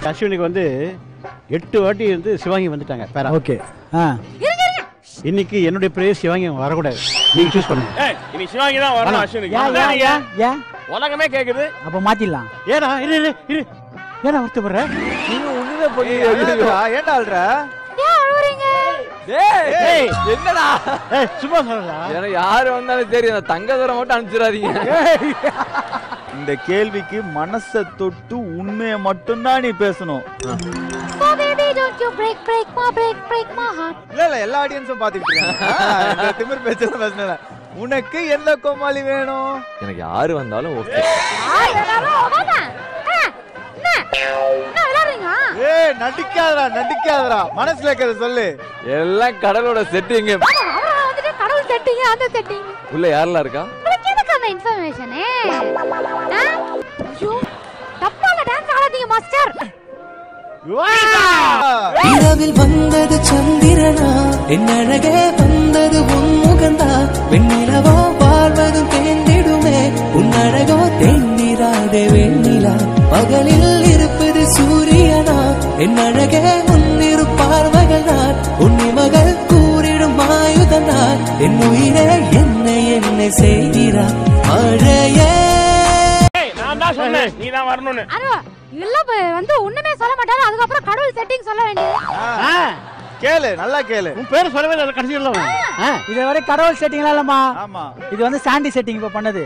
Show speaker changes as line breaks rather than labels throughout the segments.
அஸ்வினுக்கு வந்து எட்டு வாட்டி வந்து சிவாங்கி வந்துட்டாங்க பேரா
ஓகே ஆ
இன்னைக்கு என்னுடைய பேர் சிவாங்கி வரக்கூடாது நீங்க சூஸ் பண்ணுங்க
ஏய் இனி சிவாங்கி தான் வரணும் அஸ்வினுக்கு
ஏன் ஏன் ஏன் ஏன்
உலகமே கேக்குது
அப்போ மாத்திடலாம்
ஏடா இரு இரு இரு ஏடா வருத்தப்படுற
நீங்க ஒண்ணுதான் பண்ணி ஏன்டா அல்ற
ஏன் அழுவுறீங்க
டேய் என்னடா
ஏய் சும்மா சொல்லடா
ஏன்னா யாரு வந்தாலும் சரி அந்த தங்கதரம் மட்டும் அனுப்பிச்சிடாதீங்க
இந்த கேள்விக்கு மனசை தொட்டு உண்மையை மட்டும்தான் நீ பேசணும்
So baby don't you break break my break break my heart
இல்ல இல்ல எல்லா ஆடியன்ஸும் பாத்துக்கிட்டு இருக்காங்க இந்த திமிர் பேச்செல்லாம் பேசினேன் உனக்கு எந்த கோமாளி வேணும்
எனக்கு யாரு வந்தாலும் ஓகே
ஆய் எல்லாரும் உட்காருங்க. ஆ, என்ன என்ன விளையாடுறீங்க
ஏய் நடிக்காதடா நடிக்காதடா மனசுல இருக்கிறத சொல்லு
எல்லாம் கடலோட செட்டிங்க
அப்புறம் வந்துட்டு கடவுள் செட்டிங் அந்த செட்டிங்
உள்ள யாரெல்லாம் இருக்கா
உங்களுக்கு எதுக்கு அந்த இன்ஃபர்மேஷனு ஐயோ தப்பால டான்ஸ் ஆடாதீங்க மாஸ்டர்
இரவில் வந்தது சந்திரனா என் அழகே வந்தது உன் முகந்தா வெண்ணிலவோ வாழ்வதும் தேர்ந்திடுமே உன் அழகோ தேர்ந்திராதே வெண்ணிலா பகலில் இருப்பது சூரியனா என் அழகே முன்னிரு பார்வைகள் நான் உன்னி மகள் கூறிடும் ஆயுதனார் என் உயிரே என்னை என்னை செய்கிறார் மழையே
ஏய் நான் தான் சொன்னேன் நீ தான் வரணும்னு
அரோ இல்ல ப- வந்து ஒண்ணுமே சொல்ல மாட்டாரு அதுக்கப்புறம் கடவுள் செட்டிங் சொல்ல வேண்டியது
ஆ,
கேளு நல்லா கேளு
உன் பேரை சொல்லவே இல்லை கடைசியில் ஆ
இதை வரை கடவுள் செட்டிங்லாம் இல்லம்மா
ஆமா
இது வந்து சாண்டி செட்டிங் இப்போ பண்ணது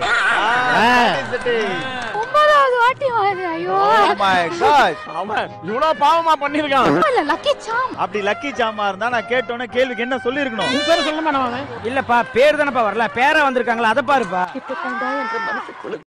ஒன்பதாவது வாட்டி வருது ஐயோ
Oh my God.
அவன் இவ்வளவு பாவமா பண்ணிருக்கான்
இல்ல லக்கி சாம்
அப்படி லக்கி ஜாமா இருந்தா நான் கேட்டோன்னே கேள்விக்கு என்ன சொல்லிருக்கணும்
உன் பேரை சொல்ல மாட்டான் அவன்
இல்லப்பா பேர் தானப்பா வரல பேரா வந்திருக்காங்களா அதை பாருப்பா
இப்ப என்ற மனசுக்குள்ள